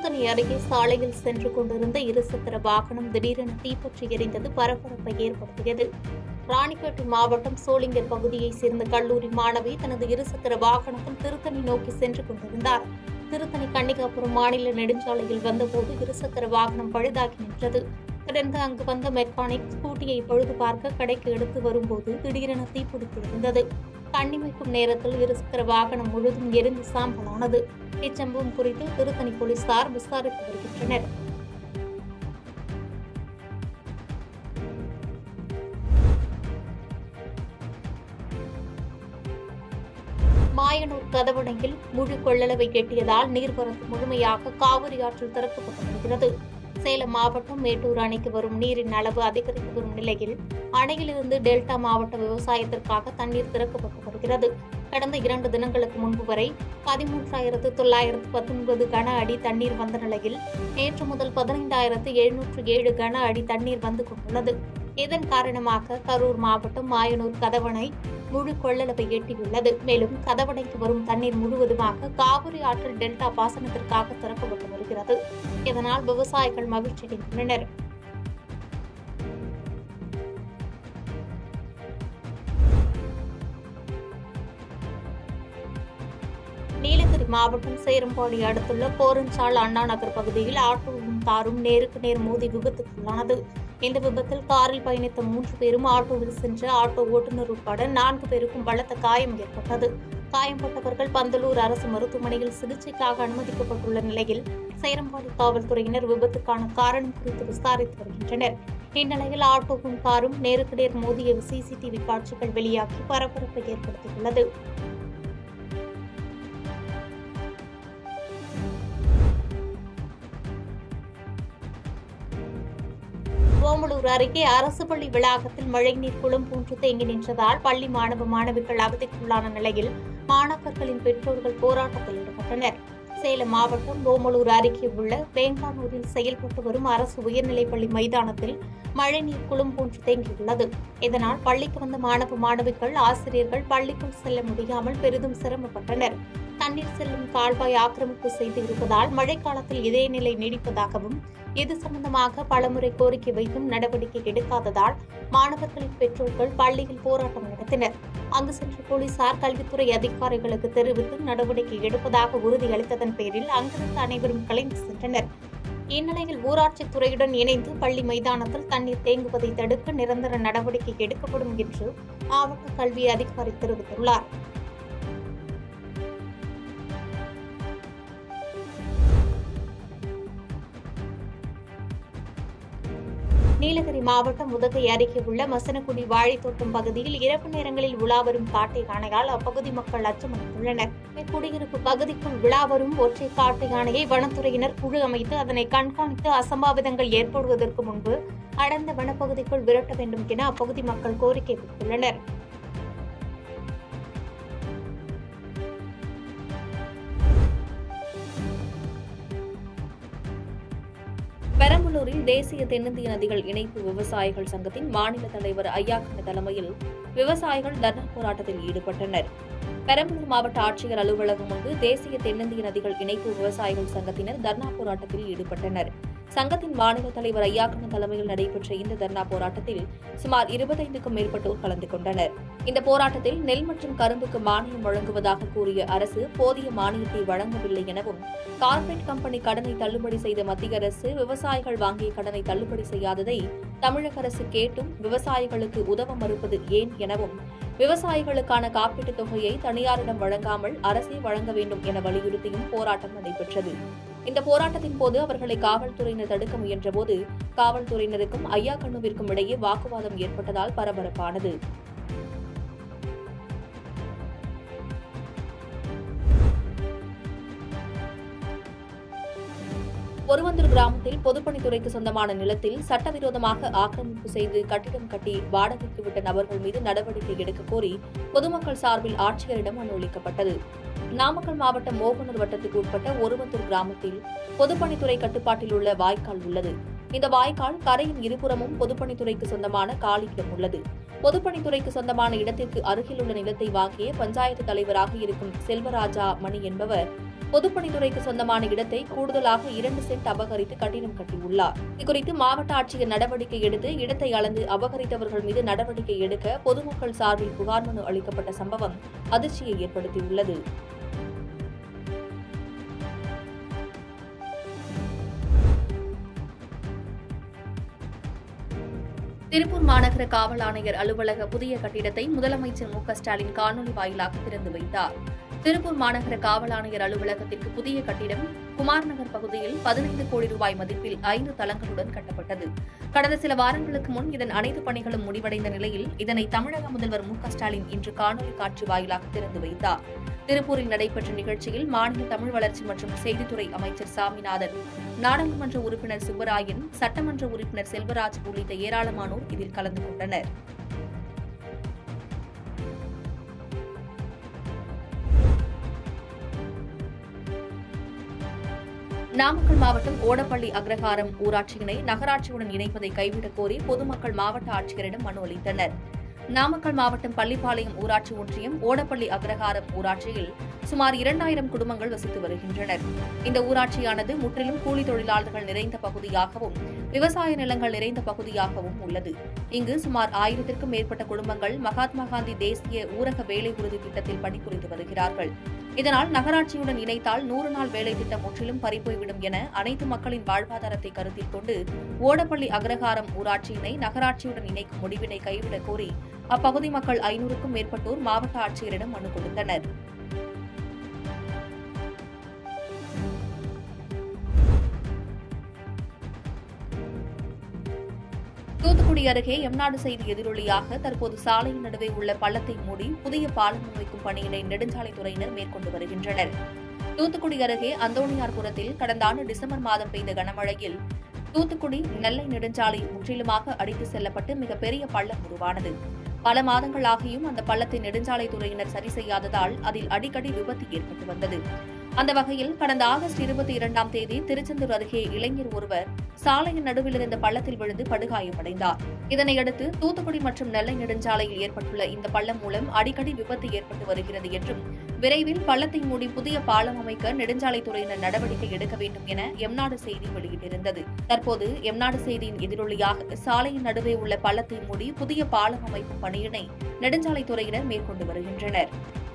திருத்தணி அருகே சாலையில் சென்று கொண்டிருந்த இருசக்கர வாகனம் திடீரென தீப்பற்றி எரிந்தது பரபரப்பை ஏற்படுத்தியது ராணிப்பேட்டை மாவட்டம் சோளிங்கர் பகுதியைச் சேர்ந்த கல்லூரி மாணவி தனது இருசக்கர வாகனத்தில் திருத்தணி நோக்கி சென்று கொண்டிருந்தார் திருத்தணி கன்னிகாபுரம் மாநில நெடுஞ்சாலையில் வந்தபோது இருசக்கர வாகனம் பழுதாகி நின்றது தொடர்ந்து அங்கு வந்த மெக்கானிக் ஸ்கூட்டியை பழுது பார்க்க கடைக்கு எடுத்து வரும்போது திடீரென தீப்பிடித்து இருந்தது கண்ணிமைக்கும் நேரத்தில் இருசக்கர வாகனம் முழுதும் எரிந்து சாம்பலானது இச்சம்பவம் குறித்து திருத்தணி போலீசார் விசாரித்து வருகின்றனர் மாயனூர் கதவணையில் முழு கொள்ளளவை எட்டியதால் நீர்வரத்து முழுமையாக காவிரி ஆற்றில் திறக்கப்பட்டு வருகிறது சேலம் மாவட்டம் மேட்டூர் அணைக்கு வரும் நீரின் அளவு அதிகரித்து வரும் நிலையில் அணையிலிருந்து டெல்டா மாவட்ட விவசாயத்திற்காக தண்ணீர் திறக்கப்பட்டு வருகிறது கடந்த இரண்டு தினங்களுக்கு முன்பு வரை பதிமூன்றாயிரத்து தொள்ளாயிரத்து பத்தொன்பது கன அடி தண்ணீர் வந்த நிலையில் நேற்று முதல் பதினைந்தாயிரத்து எழுநூற்று ஏழு கன அடி தண்ணீர் வந்து கொண்டுள்ளது இதன் காரணமாக கரூர் மாவட்டம் மாயனூர் கதவணை முழு கொள்ளளவை எட்டியுள்ளது மேலும் கதவணைக்கு வரும் தண்ணீர் முழுவதுமாக காவிரி ஆற்றில் டெல்டா பாசனத்திற்காக திறக்கப்பட்டு வருகிறது இதனால் விவசாயிகள் மகிழ்ச்சி அடைந்துள்ளனர் நீலகிரி மாவட்டம் சேரம்பாடி அடுத்துள்ள போரஞ்சால் அண்ணா நகர் பகுதியில் ஆட்டோவும் காரும் நேருக்கு நேர் மோதி விபத்துக்குள்ளானது இந்த விபத்தில் காரில் பயணித்த மூன்று பேரும் ஆட்டோவில் சென்ற ஆட்டோ ஓட்டுநர் உட்பட நான்கு பேருக்கும் பலத்த காயம் ஏற்பட்டது காயம்பட்டவர்கள் பந்தலூர் அரசு மருத்துவமனையில் சிகிச்சைக்காக அனுமதிக்கப்பட்டுள்ள நிலையில் சேரம்பாடி காவல்துறையினர் விபத்துக்கான காரணம் குறித்து விசாரித்து வருகின்றனர் இந்நிலையில் ஆட்டோவும் காரும் நேருக்கு நேர் மோதிய சிசிடிவி காட்சிகள் வெளியாகி பரபரப்பை ஏற்படுத்தியுள்ளது ஓமலூர் அருகே அரசு பள்ளி வளாகத்தில் மழைநீர் குளம் போன்று தேங்கி நின்றதால் பள்ளி மாணவ மாணவிகள் அவதிக்குள்ளான நிலையில் மாணவர்களின் பெற்றோர்கள் போராட்டத்தில் ஈடுபட்டனர் சேலம் மாவட்டம் ஓமலூர் அருகே உள்ள வேங்கானூரில் செயல்பட்டு வரும் அரசு உயர்நிலைப்பள்ளி மைதானத்தில் மழைநீர் குளம் போன்று தேங்கியுள்ளது இதனால் பள்ளிக்கு வந்த மாணவ மாணவிகள் ஆசிரியர்கள் பள்ளிக்குள் செல்ல முடியாமல் பெரிதும் சிரமப்பட்டனர் தண்ணீர் செல்லும் கால்வாய் ஆக்கிரமிப்பு செய்து இருப்பதால் மழைக்காலத்தில் இதே நிலை நீடிப்பதாகவும் இது சம்பந்தமாக பலமுறை கோரிக்கை வைத்தும் நடவடிக்கை எடுக்காததால் மாணவர்களின் பெற்றோர்கள் பள்ளியில் போராட்டம் நடத்தினர் அங்கு சென்ற போலீசார் கல்வித்துறை அதிகாரிகளுக்கு தெரிவித்து நடவடிக்கை எடுப்பதாக உறுதியளித்ததன் பேரில் அங்கிருந்து அனைவரும் கலைந்து சென்றனர் இந்நிலையில் ஊராட்சித் துறையுடன் இணைந்து பள்ளி மைதானத்தில் தண்ணீர் தேங்குவதை தடுக்க நிரந்தர நடவடிக்கை எடுக்கப்படும் என்று மாவட்ட கல்வி அதிகாரி தெரிவித்துள்ளார் நீலகிரி மாவட்டம் உதகை அருகே உள்ள மசனக்குடி வாழைத்தோட்டம் பகுதியில் இரவு நேரங்களில் உலாவரும் காட்டை யானையால் அப்பகுதி மக்கள் அச்சமடைந்துள்ளனர் குடியிருப்பு பகுதிக்குள் விழாவரும் ஒற்றை காட்டு யானையை வனத்துறையினர் குழு அமைத்து அதனை கண்காணித்து அசம்பாவிதங்கள் ஏற்படுவதற்கு முன்பு அடர்ந்த வனப்பகுதிக்குள் விரட்ட வேண்டும் என அப்பகுதி மக்கள் கோரிக்கை விடுத்துள்ளனர் பெரம்பலூரில் தேசிய தென்னிந்திய நதிகள் இணைப்பு விவசாயிகள் சங்கத்தின் மாநில தலைவர் ஐயாக்கண்ண தலைமையில் விவசாயிகள் தர்ணா போராட்டத்தில் ஈடுபட்டனர் பெரம்பலூர் மாவட்ட ஆட்சியர் அலுவலகம் முன்பு தேசிய தென்னிந்திய நதிகள் இணைப்பு விவசாயிகள் சங்கத்தினர் தர்ணா போராட்டத்தில் ஈடுபட்டனர் சங்கத்தின் மாநில தலைவர் ஐயாக்கண்ண தலைமையில் நடைபெற்ற இந்த தர்ணா போராட்டத்தில் சுமார் இருபத்தைந்துக்கும் மேற்பட்டோர் கலந்து கொண்டனர் இந்த போராட்டத்தில் நெல் மற்றும் கரும்புக்கு மானியம் வழங்குவதாக கூறிய அரசு போதிய மானியத்தை வழங்கவில்லை எனவும் கார்ப்பரேட் கம்பெனி கடனை தள்ளுபடி செய்த மத்திய அரசு விவசாயிகள் வாங்கிய கடனை தள்ளுபடி செய்யாததை தமிழக அரசு கேட்டும் விவசாயிகளுக்கு உதவ மறுப்பது ஏன் எனவும் விவசாயிகளுக்கான காப்பீட்டுத் தொகையை தனியாரிடம் வழங்காமல் அரசே வழங்க வேண்டும் என வலியுறுத்தியும் போராட்டம் நடைபெற்றது இந்த போராட்டத்தின் போது அவர்களை காவல்துறையினர் தடுக்க முயன்றபோது காவல்துறையினருக்கும் ஐயா கண்ணுவிற்கும் இடையே வாக்குவாதம் ஏற்பட்டதால் பரபரப்பானது ஒருவந்தூர் கிராமத்தில் பொதுப்பணித்துறைக்கு சொந்தமான நிலத்தில் சட்டவிரோதமாக ஆக்கிரமிப்பு செய்து கட்டிடம் கட்டி வாடகைக்கு விட்ட நபர்கள் மீது நடவடிக்கை எடுக்க கோரி பொதுமக்கள் சார்பில் ஆட்சியரிடம் மனு அளிக்கப்பட்டது நாமக்கல் மாவட்டம் மோகனூர் வட்டத்துக்கு உட்பட்ட ஒருவந்தூர் கிராமத்தில் பொதுப்பணித்துறை கட்டுப்பாட்டில் உள்ள வாய்க்கால் உள்ளது இந்த வாய்க்கால் கரையின் இருபுறமும் பொதுப்பணித்துறைக்கு சொந்தமான காலி இடம் உள்ளது பொதுப்பணித்துறைக்கு சொந்தமான இடத்திற்கு அருகில் உள்ள நிலத்தை வாங்கிய பஞ்சாயத்து தலைவராக இருக்கும் செல்வராஜா மணி என்பவர் பொதுப்பணித்துறைக்கு சொந்தமான இடத்தை கூடுதலாக இரண்டு சென்ட் அபகரித்து கட்டிடம் கட்டியுள்ளார் இதுகுறித்து மாவட்ட ஆட்சியர் நடவடிக்கை எடுத்து இடத்தை அளந்து அபகரித்தவர்கள் மீது நடவடிக்கை எடுக்க பொதுமக்கள் சார்பில் புகார் மனு அளிக்கப்பட்ட சம்பவம் அதிர்ச்சியை ஏற்படுத்தியுள்ளது திருப்பூர் மாநகர காவல் ஆணையர் அலுவலக புதிய கட்டிடத்தை முதலமைச்சர் மு க ஸ்டாலின் காணொலி வாயிலாக திறந்து வைத்தார் திருப்பூர் மாநகர காவல் ஆணையர் அலுவலகத்திற்கு புதிய கட்டிடம் குமார் நகர் பகுதியில் பதினைந்து கோடி ரூபாய் மதிப்பில் ஐந்து தளங்களுடன் கட்டப்பட்டது கடந்த சில வாரங்களுக்கு முன் இதன் அனைத்து பணிகளும் முடிவடைந்த நிலையில் இதனை தமிழக முதல்வர் மு க ஸ்டாலின் இன்று காணொலி காட்சி வாயிலாக திறந்து வைத்தார் திருப்பூரில் நடைபெற்ற நிகழ்ச்சியில் மாநில தமிழ் வளர்ச்சி மற்றும் செய்தித்துறை அமைச்சர் சாமிநாதன் நாடாளுமன்ற உறுப்பினர் சுப்பராயன் சட்டமன்ற உறுப்பினர் செல்வராஜ் உள்ளிட்ட ஏராளமானோர் இதில் கலந்து கொண்டனர் நாமக்கல் மாவட்டம் ஓடப்பள்ளி அக்ரஹாரம் ஊராட்சியினை நகராட்சியுடன் இணைப்பதை கைவிடக் கோரி பொதுமக்கள் மாவட்ட ஆட்சியரிடம் மனு அளித்தனர் நாமக்கல் மாவட்டம் பள்ளிப்பாளையம் ஊராட்சி ஒன்றியம் ஓடப்பள்ளி அக்ரஹாரம் ஊராட்சியில் சுமார் இரண்டாயிரம் குடும்பங்கள் வசித்து வருகின்றனர் இந்த ஊராட்சியானது முற்றிலும் கூலி தொழிலாளர்கள் நிறைந்த பகுதியாகவும் விவசாய நிலங்கள் நிறைந்த பகுதியாகவும் உள்ளது இங்கு சுமார் ஆயிரத்திற்கும் மேற்பட்ட குடும்பங்கள் மகாத்மா காந்தி தேசிய ஊரக வேலை உறுதி திட்டத்தில் பணிபுரிந்து வருகிறார்கள் இதனால் நகராட்சியுடன் இணைத்தால் நூறு நாள் வேலை திட்டம் முற்றிலும் பறிப்போய்விடும் என அனைத்து மக்களின் வாழ்வாதாரத்தை கருத்தில் கொண்டு ஓடப்பள்ளி அக்ரஹாரம் ஊராட்சியினை நகராட்சியுடன் இணைக்கும் முடிவினை கைவிடக் கோரி அப்பகுதி மக்கள் ஐநூறுக்கும் மேற்பட்டோர் மாவட்ட ஆட்சியரிடம் மனு கொடுத்தனர் தூத்துக்குடி அருகே எம்நாடு செய்தி எதிரொலியாக தற்போது சாலையின் நடுவே உள்ள பள்ளத்தை மூடி புதிய பாலம் அமைக்கும் பணியினை நெடுஞ்சாலைத்துறையினர் மேற்கொண்டு வருகின்றனர் தூத்துக்குடி அருகே அந்தோணியார்புரத்தில் கடந்த ஆண்டு டிசம்பர் மாதம் பெய்த கனமழையில் தூத்துக்குடி நெல்லை நெடுஞ்சாலை முற்றிலுமாக அடித்து செல்லப்பட்டு மிகப்பெரிய பள்ளம் உருவானது பல மாதங்களாகியும் அந்த பள்ளத்தை நெடுஞ்சாலைத்துறையினர் சரி செய்யாததால் அதில் அடிக்கடி விபத்து ஏற்பட்டு வந்தது அந்த வகையில் கடந்த ஆகஸ்ட் இருபத்தி இரண்டாம் தேதி திருச்செந்தூர் அருகே இளைஞர் ஒருவர் சாலையின் நடுவில் இருந்த பள்ளத்தில் விழுந்து படுகாயமடைந்தார் இதனையடுத்து தூத்துக்குடி மற்றும் நெல்லை நெடுஞ்சாலையில் ஏற்பட்டுள்ள இந்த பள்ளம் மூலம் அடிக்கடி விபத்து ஏற்பட்டு வருகிறது என்றும் விரைவில் பள்ளத்தை மூடி புதிய பாலம் அமைக்க நெடுஞ்சாலைத்துறையினர் நடவடிக்கை எடுக்க வேண்டும் என எம்நாடு செய்தி வெளியிட்டிருந்தது தற்போது எம்நாடு செய்தியின் எதிரொலியாக சாலையின் நடுவே உள்ள பள்ளத்தை மூடி புதிய பாலம் அமைக்கும் பணியினை நெடுஞ்சாலைத்துறையினர் மேற்கொண்டு வருகின்றனர்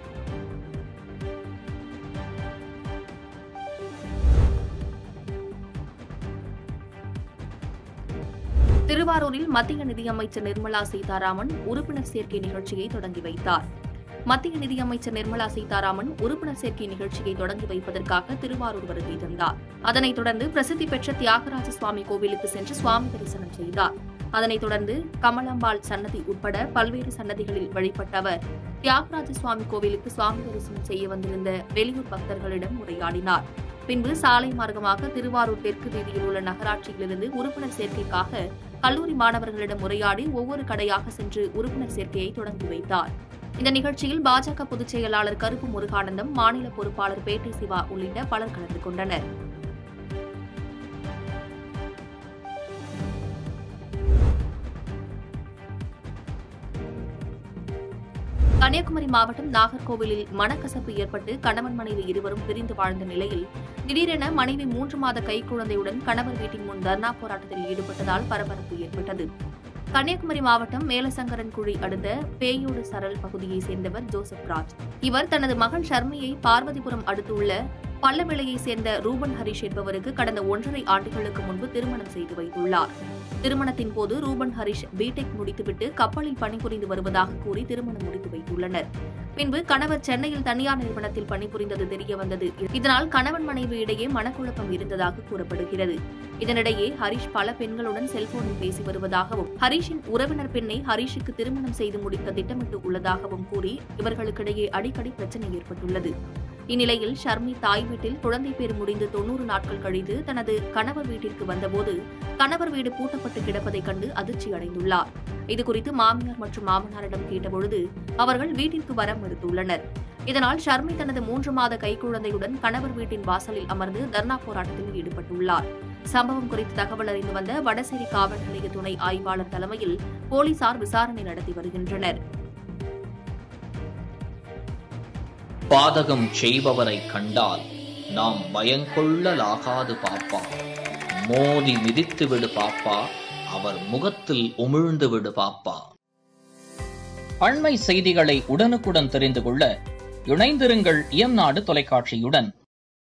திருவாரூரில் மத்திய நிதியமைச்சர் நிர்மலா சீதாராமன் உறுப்பினர் சேர்க்கை நிகழ்ச்சியை தொடங்கி வைத்தார் மத்திய நிதியமைச்சர் நிர்மலா சீதாராமன் உறுப்பினர் சேர்க்கை நிகழ்ச்சியை தொடங்கி வைப்பதற்காக திருவாரூர் வருகை தந்தார் அதனைத் தொடர்ந்து பிரசித்தி பெற்ற தியாகராஜ சுவாமி கோவிலுக்கு சென்று சுவாமி தரிசனம் செய்தார் அதனைத் தொடர்ந்து கமலாம்பாள் சன்னதி உட்பட பல்வேறு சன்னதிகளில் வழிபட்ட அவர் தியாகராஜ சுவாமி கோவிலுக்கு சுவாமி தரிசனம் செய்ய வந்திருந்த வெளியூர் பக்தர்களிடம் உரையாடினார் பின்பு சாலை மார்க்கமாக திருவாரூர் தெற்கு வீதியில் உள்ள நகராட்சியிலிருந்து உறுப்பினர் சேர்க்கைக்காக கல்லூரி மாணவர்களிடம் உரையாடி ஒவ்வொரு கடையாக சென்று உறுப்பினர் சேர்க்கையை தொடங்கி வைத்தார் இந்த நிகழ்ச்சியில் பாஜக பொதுச் செயலாளர் கருப்பு முருகானந்தம் மாநில பொறுப்பாளர் பேட்டை சிவா உள்ளிட்ட பலர் கலந்து கொண்டனர் கன்னியாகுமரி மாவட்டம் நாகர்கோவிலில் மனக்கசப்பு ஏற்பட்டு கணவன் மனைவி இருவரும் பிரிந்து வாழ்ந்த நிலையில் திடீரென மனைவி மூன்று மாத கைக்குழந்தையுடன் கணவர் வீட்டின் முன் தர்ணா போராட்டத்தில் ஈடுபட்டதால் பரபரப்பு ஏற்பட்டது கன்னியாகுமரி மாவட்டம் மேலசங்கரன்குழி அடுத்த பேயோடு சரல் பகுதியைச் சேர்ந்தவர் ஜோசப் ராஜ் இவர் தனது மகள் ஷர்மியை பார்வதிபுரம் அடுத்துள்ள பள்ளவிளையைச் சேர்ந்த ரூபன் ஹரிஷ் என்பவருக்கு கடந்த ஒன்றரை ஆண்டுகளுக்கு முன்பு திருமணம் செய்து வைத்துள்ளார் திருமணத்தின் போது ரூபன் ஹரிஷ் பிடெக் முடித்துவிட்டு கப்பலில் பணிபுரிந்து வருவதாக கூறி திருமணம் முடித்து வைத்துள்ளனர் பின்பு கணவர் சென்னையில் தனியார் நிறுவனத்தில் பணிபுரிந்தது தெரிய வந்தது இதனால் கணவன் மனைவி இடையே மனக்குழப்பம் இருந்ததாக கூறப்படுகிறது இதனிடையே ஹரிஷ் பல பெண்களுடன் செல்போனில் பேசி வருவதாகவும் ஹரிஷின் உறவினர் பெண்ணை ஹரிஷுக்கு திருமணம் செய்து முடிக்க திட்டமிட்டு உள்ளதாகவும் கூறி இவர்களுக்கிடையே அடிக்கடி பிரச்சனை ஏற்பட்டுள்ளது இந்நிலையில் ஷர்மி தாய் வீட்டில் குழந்தை பேர் முடிந்து தொன்னூறு நாட்கள் கழித்து தனது கணவர் வீட்டிற்கு வந்தபோது கணவர் வீடு பூட்டப்பட்டு கிடப்பதைக் கண்டு அதிர்ச்சி அடைந்துள்ளார் இதுகுறித்து மாமியார் மற்றும் மாமனாரிடம் கேட்டபொழுது அவர்கள் வீட்டிற்கு வர மறுத்துள்ளனர் இதனால் ஷர்மி தனது மூன்று மாத கைக்குழந்தையுடன் கணவர் வீட்டின் வாசலில் அமர்ந்து தர்ணா போராட்டத்தில் ஈடுபட்டுள்ளார் சம்பவம் குறித்து தகவல் அறிந்து வந்த வடசேரி காவல் நிலைய துணை ஆய்வாளர் தலைமையில் போலீசார் விசாரணை நடத்தி வருகின்றனர் பாதகம் செய்பவரை கண்டால் நாம் பயங்கொள்ளலாகாது பாப்பா மோதி மிதித்து விடு பாப்பா அவர் முகத்தில் உமிழ்ந்து விடு பாப்பா அண்மை செய்திகளை உடனுக்குடன் தெரிந்து கொள்ள இணைந்திருங்கள் இயம்நாடு தொலைக்காட்சியுடன்